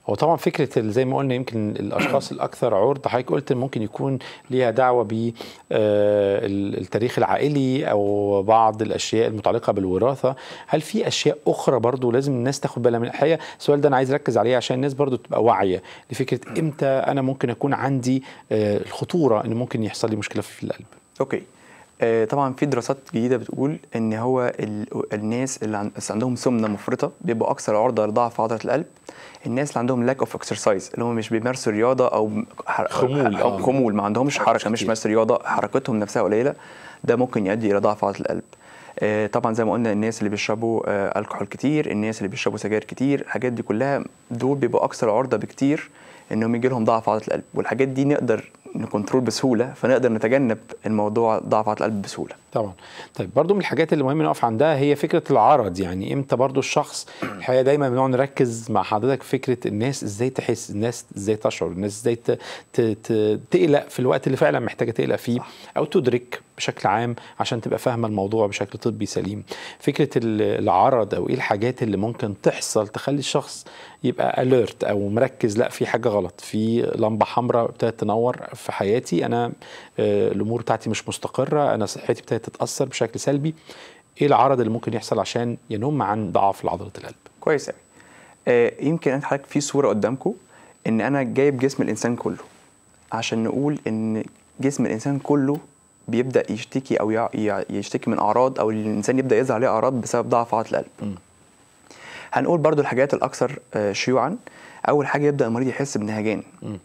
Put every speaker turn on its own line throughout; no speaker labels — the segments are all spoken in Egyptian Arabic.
هو طبعا فكره ال- زي ما قلنا يمكن الاشخاص الاكثر عرض حضرتك قلت ممكن يكون ليها دعوه بالتاريخ العائلي او بعض الاشياء المتعلقه بالوراثه هل في اشياء اخرى برضو لازم الناس تاخد بالها من الحقيقه السؤال ده انا عايز اركز عليه عشان الناس برضو تبقى واعيه لفكره امتى انا ممكن اكون عندي آه، الخطوره ان ممكن يحصل لي مشكله في القلب
اوكي آه، طبعا في دراسات جديده بتقول ان هو ال- الناس اللي عن- عندهم سمنه مفرطه بيبقوا اكثر عرضه لضعف عضله القلب الناس اللي عندهم لاك اوف اكسرسايز اللي هم مش بيمارسوا رياضه او حر...
خمول،
أو
آه.
خمول ما عندهمش
حركة
حركه مش
كتير.
بيمارسوا رياضه حركتهم نفسها قليله ده ممكن يؤدي الى ضعف عضله القلب آه، طبعا زي ما قلنا الناس اللي بيشربوا آه، الكحول كتير الناس اللي بيشربوا سجاير كتير الحاجات دي كلها دول بيبقوا اكثر عرضه بكتير انهم يجي لهم ضعف عضله القلب والحاجات دي نقدر نكنترول بسهوله فنقدر نتجنب الموضوع ضعف عضله القلب بسهوله
طبعا طيب برضو من الحاجات اللي مهم نقف عندها هي فكره العرض يعني امتى برضو الشخص الحقيقه دايما بنقعد نركز مع حضرتك فكره الناس ازاي تحس الناس ازاي تشعر الناس ازاي ت- ت- ت- تقلق في الوقت اللي فعلا محتاجه تقلق فيه او تدرك بشكل عام عشان تبقى فاهمه الموضوع بشكل طبي سليم فكره ال- العرض او ايه الحاجات اللي ممكن تحصل تخلي الشخص يبقى اليرت او مركز لا في حاجه غلط في لمبه حمراء ابتدت تنور في حياتي انا آه، الامور بتاعتي مش مستقره انا صحتي ابتدت تتاثر بشكل سلبي ايه العرض اللي ممكن يحصل عشان ينم عن ضعف لعضله القلب
كويس قوي آه يمكن انت حضرتك في صوره قدامكم ان انا جايب جسم الانسان كله عشان نقول ان جسم الانسان كله بيبدا يشتكي او يع- يع- يشتكي من اعراض او الانسان يبدا يظهر عليه اعراض بسبب ضعف عضله القلب هنقول برضو الحاجات الاكثر آه، شيوعا اول حاجه يبدا المريض يحس بنهجان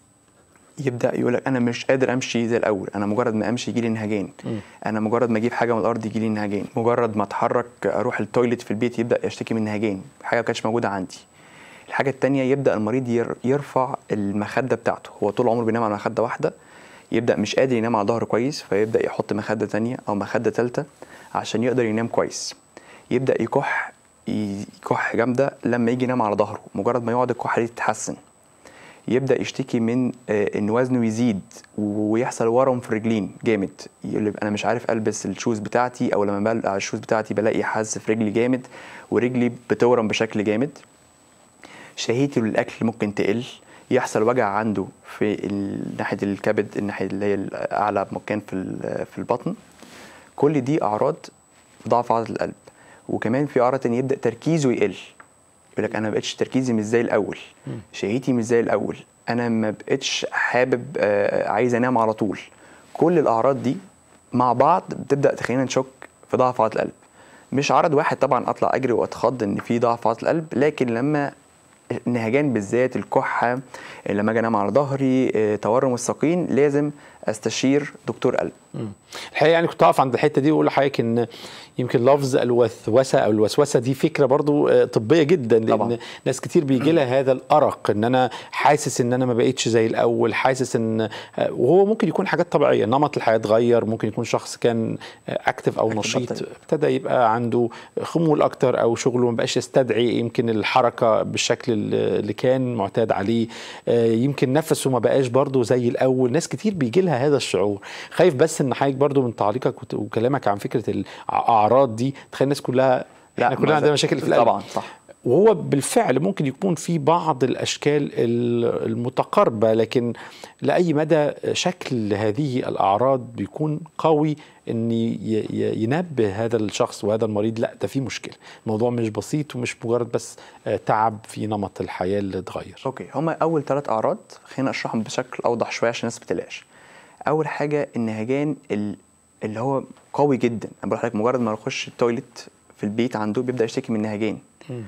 يبدا يقول لك انا مش قادر امشي زي الاول انا مجرد ما امشي يجي لي نهجان انا مجرد ما اجيب حاجه من الارض يجي لي نهجان مجرد ما اتحرك اروح التويليت في البيت يبدا يشتكي من نهجان حاجه ما كانتش موجوده عندي الحاجه التانية يبدا المريض ير- يرفع المخده بتاعته هو طول عمره بينام على مخده واحده يبدا مش قادر ينام على ظهره كويس فيبدا يحط مخده تانية او مخده ثالثه عشان يقدر ينام كويس يبدا يكح يكح جامده لما يجي ينام على ظهره مجرد ما يقعد الكحه دي تتحسن يبدا يشتكي من آه، ان وزنه يزيد ويحصل ورم في الرجلين جامد يقول لك انا مش عارف البس الشوز بتاعتي او لما بقلع الشوز بتاعتي بلاقي حز في رجلي جامد ورجلي بتورم بشكل جامد شهيته للاكل ممكن تقل يحصل وجع عنده في ال- ناحيه الكبد الناحيه اللي هي اعلى مكان في ال- في البطن كل دي اعراض ضعف عضله القلب وكمان في اعراض تانية يبدا تركيزه يقل يقول لك انا ما بقتش تركيزي مش زي الاول شهيتي مش زي الاول انا ما بقتش حابب آه، عايز انام على طول كل الاعراض دي مع بعض بتبدا تخلينا نشك في ضعف عضله القلب مش عرض واحد طبعا اطلع اجري واتخض ان في ضعف عضله القلب لكن لما النهجان بالذات الكحه لما اجي انام على ظهري آه، تورم الساقين لازم استشير دكتور قلب
مم. الحقيقه يعني كنت اقف عند الحته دي واقول لحضرتك ان يمكن لفظ الوسوسه او الوسوسه دي فكره برضو آه، طبيه جدا لان
طبعاً.
ناس كتير بيجي لها هذا الارق ان انا حاسس ان انا ما بقتش زي الاول حاسس ان آه، وهو ممكن يكون حاجات طبيعيه نمط الحياه اتغير ممكن يكون شخص كان اكتف او
Active
نشيط
بطيء.
ابتدى يبقى عنده خمول اكتر او شغله ما بقاش يستدعي يمكن الحركه بالشكل اللي اللي كان معتاد عليه آه، يمكن نفسه ما بقاش برضه زي الاول ناس كتير بيجي لها هذا الشعور خايف بس ان حضرتك برضه من تعليقك وت- وكلامك عن فكره الاعراض دي تخلي الناس كلها احنا كلنا
ما
عندنا
زال-
مشاكل في القلب
طبعا صح
وهو بالفعل ممكن يكون في بعض الاشكال ال- المتقاربه لكن لاي مدى شكل هذه الاعراض بيكون قوي ان ي- ي- ينبه هذا الشخص وهذا المريض لا ده في مشكله الموضوع مش بسيط ومش مجرد بس آه، تعب في نمط الحياه اللي اتغير
اوكي هما اول ثلاث اعراض خلينا اشرحهم بشكل اوضح شويه عشان الناس ما تقلقش اول حاجه النهجان ال- اللي هو قوي جدا انا بقول لحضرتك مجرد ما يخش التويليت في البيت عنده بيبدا يشتكي من نهجان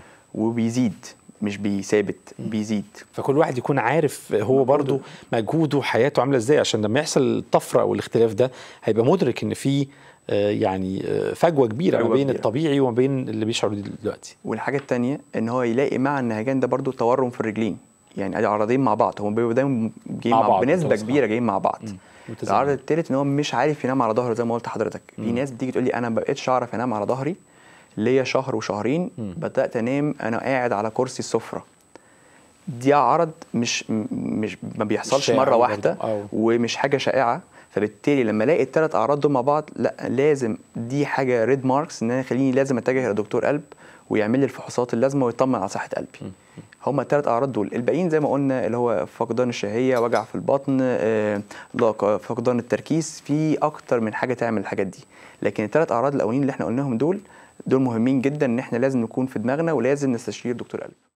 وبيزيد مش بيثابت بيزيد
فكل واحد يكون عارف هو برضه مجهوده وحياته عامله ازاي عشان لما يحصل الطفره او الاختلاف ده هيبقى مدرك ان في آه، يعني آه، فجوه كبيره ما
فجوة
بين
كبيرة.
الطبيعي وما بين اللي بيشعر بيه دلوقتي
والحاجه الثانيه ان هو يلاقي مع النهجان ده برضو تورم في الرجلين يعني ادي عرضين مع بعض هم بيبقوا دايما جايين
مع
مع
بعض،
بنسبه
متواصلين.
كبيره جايين مع بعض
متزامنين.
العرض الثالث ان هو مش عارف ينام على ظهره زي ما قلت لحضرتك في ناس بتيجي تقول لي انا ما بقتش اعرف انام على ظهري ليا شهر وشهرين بدات انام انا قاعد على كرسي السفره دي عرض مش م- مش ما بيحصلش
شائع
مره
برضه،
واحده
أو.
ومش حاجه شائعه فبالتالي لما الاقي الثلاث اعراض دول مع بعض لا لازم دي حاجه ريد ماركس ان انا خليني لازم اتجه لدكتور قلب ويعمل لي الفحوصات اللازمه ويطمن على صحه قلبي هما الثلاث اعراض دول الباقيين زي ما قلنا اللي هو فقدان الشهيه وجع في البطن آه، لا- فقدان التركيز في اكتر من حاجه تعمل الحاجات دي لكن الثلاث اعراض الاولين اللي احنا قلناهم دول دول مهمين جدا ان احنا لازم نكون في دماغنا ولازم نستشير دكتور قلب